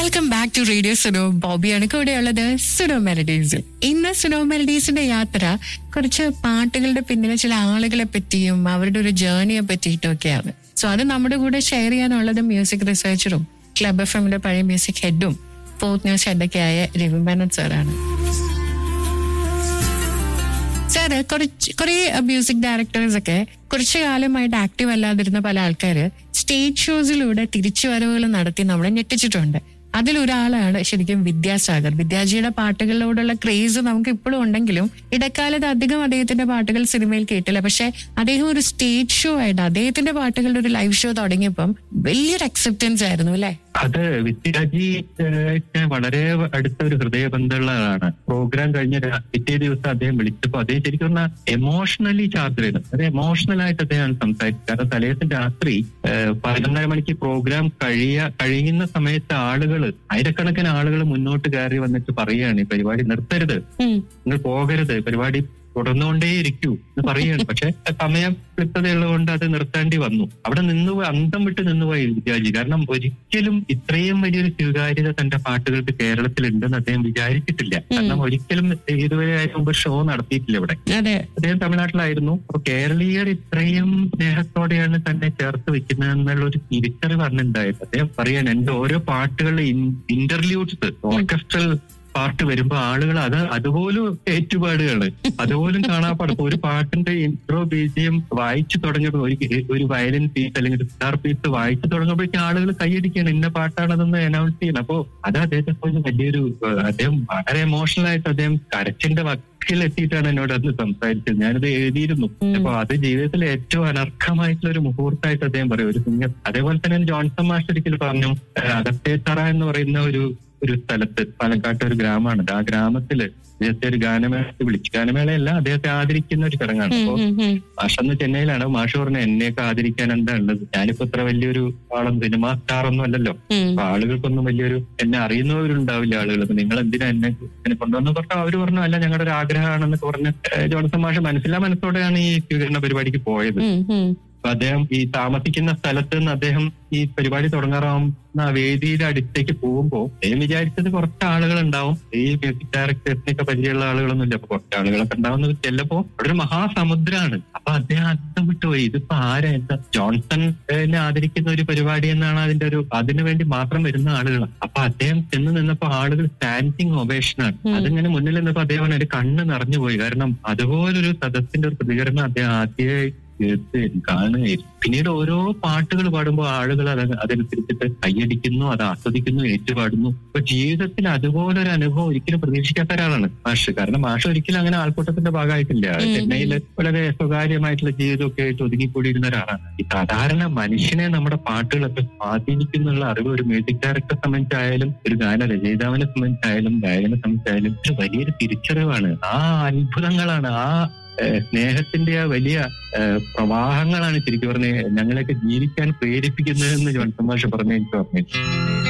welcome back to radio Suno ബോബിയാണ് കൂടെയുള്ളത് സുനോ മെലഡീസിൽ ഇന്ന് സുനോ മെലഡീസിന്റെ യാത്ര കുറച്ച് പാട്ടുകളുടെ പിന്നിലെ ചില ആളുകളെ പറ്റിയും അവരുടെ ഒരു ജേർണിയെ പറ്റിയിട്ടും ഒക്കെയാണ് സോ അത് നമ്മുടെ കൂടെ ഷെയർ ചെയ്യാനുള്ളത് മ്യൂസിക് റിസർച്ചറും ക്ലബ് എഫ് എമ്മിന്റെ പഴയ മ്യൂസിക് ഹെഡും ഫോർത്ത് ന്യൂസ് ഹെഡൊക്കെ ആയ രവി മേനോൻ സാറാണ് സാറ് കുറച്ച് കുറെ മ്യൂസിക് ഡയറക്ടേഴ്സ് ഒക്കെ കുറച്ചു കാലമായിട്ട് ആക്റ്റീവ് അല്ലാതിരുന്ന പല ആൾക്കാര് സ്റ്റേജ് ഷോസിലൂടെ തിരിച്ചുവരവുകൾ നടത്തി നമ്മളെ ഞെട്ടിച്ചിട്ടുണ്ട് അതിലൊരാളാണ് ശരിക്കും വിദ്യാസാഗർ വിദ്യാജിയുടെ പാട്ടുകളിലോടുള്ള ക്രേസ് നമുക്ക് ഇപ്പോഴും ഉണ്ടെങ്കിലും ഇടക്കാലത്ത് അധികം അദ്ദേഹത്തിന്റെ പാട്ടുകൾ സിനിമയിൽ കേട്ടില്ല പക്ഷെ അദ്ദേഹം ഒരു സ്റ്റേജ് ഷോ ആയിട്ട് അദ്ദേഹത്തിന്റെ പാട്ടുകളുടെ ഒരു ലൈവ് ഷോ തുടങ്ങിയപ്പം വലിയൊരു അക്സെപ്റ്റൻസ് ആയിരുന്നു അല്ലെ അത് വിദ്യാജി ഏഹ്, വളരെ അടുത്ത ഒരു ഹൃദയബന്ധമുള്ളതാണ് പ്രോഗ്രാം കഴിഞ്ഞ രാ- പിറ്റേ ദിവസം അദ്ദേഹം വിളിച്ചപ്പോ അദ്ദേഹം ശരിക്കും പറഞ്ഞാൽ എമോഷണലി ചാർജ് ചെയ്തു അത് എമോഷണൽ ആയിട്ട് അദ്ദേഹം സംസാരിച്ചത് കാരണം തലേദിവസം രാത്രി ഏഹ്, പതിനൊന്നര മണിക്ക് പ്രോഗ്രാം കഴിയ കഴിയുന്ന സമയത്ത് ആളുകൾ ആയിരക്കണക്കിന് ആളുകൾ മുന്നോട്ട് കയറി വന്നിട്ട് പറയുകയാണ് ഈ പരിപാടി നിർത്തരുത് നിങ്ങൾ പോകരുത് പരിപാടി തുടർന്നുകൊണ്ടേയിരിക്കൂ എന്ന് പറയുകയാണ് പക്ഷെ സമയം ക്ലിപ്തതയുള്ളതുകൊണ്ട് അത് നിർത്തേണ്ടി വന്നു അവിടെ നിന്ന് പോയി അന്തം വിട്ട് നിന്നുപോയി വിദ്യാജി കാരണം ഒരിക്കലും ഇത്രയും വലിയൊരു സ്വീകാര്യത തന്റെ പാട്ടുകൾക്ക് കേരളത്തിൽ ഉണ്ടെന്ന് അദ്ദേഹം വിചാരിച്ചിട്ടില്ല കാരണം ഒരിക്കലും ഇതുവരെ ആയിട്ട് മുമ്പ് ഷോ നടത്തിയിട്ടില്ല ഇവിടെ അതെ അദ്ദേഹം തമിഴ്നാട്ടിലായിരുന്നു അപ്പൊ കേരളീയർ ഇത്രയും സ്നേഹത്തോടെയാണ് തന്നെ ചേർത്ത് വെക്കുന്നത് എന്നുള്ള ഒരു തിരിച്ചറിവ് അന്നുണ്ടായത് അദ്ദേഹം പറയാൻ എന്റെ ഓരോ പാട്ടുകളിലെ ഇന്റർല്യൂഡ്സ് ഓർക്കസ്ട്രൽ പാട്ട് വരുമ്പോ ആളുകൾ അത് അതുപോലും ഏറ്റുപാടുകള് അതുപോലും കാണാപ്പാടും ഒരു പാട്ടിന്റെ ഇൻട്രോ ബീജിയം വായിച്ചു തുടങ്ങിയപ്പോ ഒരു ഒരു വയലിൻ പീസ് അല്ലെങ്കിൽ ഗിറ്റാർ പീസ് വായിച്ചു തുടങ്ങുമ്പോഴേക്കും ആളുകൾ കൈയടിക്കുകയാണ് ഇന്ന പാട്ടാണെന്ന് അനൗൺസ് ചെയ്യണം അപ്പോ അത് അദ്ദേഹത്തെ പോലെ വലിയൊരു ഏഹ്, അദ്ദേഹം വളരെ എമോഷണൽ ആയിട്ട് അദ്ദേഹം കരച്ചിന്റെ വക്കിലെത്തിയിട്ടാണ് എന്നോട് അന്ന് സംസാരിച്ചത് ഞാനത് എഴുതിയിരുന്നു അപ്പൊ അത് ജീവിതത്തിലെ ഏറ്റവും അനർഹമായിട്ടുള്ള ഒരു മുഹൂർത്തമായിട്ട് അദ്ദേഹം പറയും ഒരു സിംഗർ അതേപോലെ തന്നെ ജോൺസൺ മാസ്റ്റർ ഒരിക്കൽ പറഞ്ഞു ഏഹ്, അകത്തേത്തറ എന്ന് പറയുന്ന ഒരു ഒരു സ്ഥലത്ത് പാലക്കാട്ട് ഒരു ഗ്രാമമാണ് ആ ഗ്രാമത്തില് അദ്ദേഹത്തെ ഒരു ഗാനമേള വിളിച്ചു ഗാനമേളയല്ല അദ്ദേഹത്തെ ആദരിക്കുന്ന ഒരു ചടങ്ങാണ് അപ്പോ മാഷ് അന്ന് ചെന്നൈയിലാണ് മാഷ് പറഞ്ഞ എന്നെയൊക്കെ ആദരിക്കാൻ എന്താ ഉള്ളത് ഞാനിപ്പോ ഇത്ര വലിയൊരു ആളും സിനിമാ സ്റ്റാർ ഒന്നും അല്ലല്ലോ അപ്പൊ ആളുകൾക്കൊന്നും വലിയൊരു എന്നെ അറിയുന്നവരുണ്ടാവില്ല ആളുകൾ അപ്പൊ നിങ്ങൾ എന്തിനാ എന്നെ എന്നെ കൊണ്ടുവന്ന് പറഞ്ഞു അവര് പറഞ്ഞു അല്ല ഞങ്ങളുടെ ഒരു ആഗ്രഹമാണെന്നൊക്കെ പറഞ്ഞ് ഏഹ് ജോൺസൺ മാഷ് മനസ്സിലാ മനസ്സോടെയാണ് ഈ സ്വീകരണ പരിപാടിക്ക് പോയത് അപ്പൊ അദ്ദേഹം ഈ താമസിക്കുന്ന സ്ഥലത്ത് നിന്ന് അദ്ദേഹം ഈ പരിപാടി തുടങ്ങാറാവുന്ന ആ വേദിയുടെ അടുത്തേക്ക് പോകുമ്പോ അദ്ദേഹം വിചാരിച്ചത് കുറച്ച് ആളുകൾ ഉണ്ടാവും ഈ മ്യൂസിക് ഡയറക്ടേഴ്സിനൊക്കെ പരിചയമുള്ള ആളുകളൊന്നും ഇല്ല അപ്പൊ കുറച്ച് ആളുകളൊക്കെ ഉണ്ടാവുന്ന ചെല്ലപ്പോ അവിടെ ഒരു മഹാസമുദ്രമാണ് അപ്പൊ അദ്ദേഹം അന്തം വിട്ടുപോയി ഇതിപ്പോ ആരാ എന്താ ജോൺസൺ എന്നെ ആദരിക്കുന്ന ഒരു പരിപാടി എന്നാണ് അതിന്റെ ഒരു അതിനു വേണ്ടി മാത്രം വരുന്ന ആളുകളാണ് അപ്പൊ അദ്ദേഹം ചെന്ന് നിന്നപ്പോ ആളുകൾ സ്റ്റാൻഡിങ് ഒബേഷനാണ് അതിങ്ങനെ മുന്നിൽ നിന്നപ്പോ അദ്ദേഹം എന്റെ കണ്ണ് നിറഞ്ഞു പോയി കാരണം അതുപോലൊരു സദസ്സിന്റെ ഒരു പ്രതികരണം അദ്ദേഹം ആദ്യമായി തീർച്ചയായും കാണുകയായിരുന്നു പിന്നീട് ഓരോ പാട്ടുകൾ പാടുമ്പോൾ ആളുകൾ അത് അതനുസരിച്ചിട്ട് കൈയടിക്കുന്നു അത് ആസ്വദിക്കുന്നു ഏറ്റുപാടുന്നു അപ്പൊ ജീവിതത്തിൽ അതുപോലൊരു അനുഭവം ഒരിക്കലും പ്രതീക്ഷിക്കാത്ത ഒരാളാണ് മാഷ് കാരണം മാഷ് ഒരിക്കലും അങ്ങനെ ആൾക്കൂട്ടത്തിന്റെ ഭാഗമായിട്ടില്ല ചെന്നൈയിൽ വളരെ സ്വകാര്യമായിട്ടുള്ള ജീവിതമൊക്കെ ആയിട്ട് ഒതുങ്ങിക്കൂടിയിരുന്ന ഒരാളാണ് ഈ സാധാരണ മനുഷ്യനെ നമ്മുടെ പാട്ടുകളൊക്കെ സ്വാധീനിക്കുന്നുള്ള അറിവ് ഒരു മ്യൂസിക് ഡയറക്ടറെ സംബന്ധിച്ചായാലും ഒരു ഗാന രചയിതാവിനെ സംബന്ധിച്ചായാലും ഗായകനെ സംബന്ധിച്ചായാലും ഒരു വലിയൊരു തിരിച്ചറിവാണ് ആ അത്ഭുതങ്ങളാണ് ആ ഏഹ് സ്നേഹത്തിന്റെ ആ വലിയ ഏഹ് പ്രവാഹങ്ങളാണ് ശരിക്കും പറഞ്ഞ ഞങ്ങളെയൊക്കെ ജീവിക്കാൻ പ്രേരിപ്പിക്കുന്നതെന്ന് ജോൺസൺ മാഷ് പറഞ്ഞ എനിക്ക് ഓർമ്മയില്ല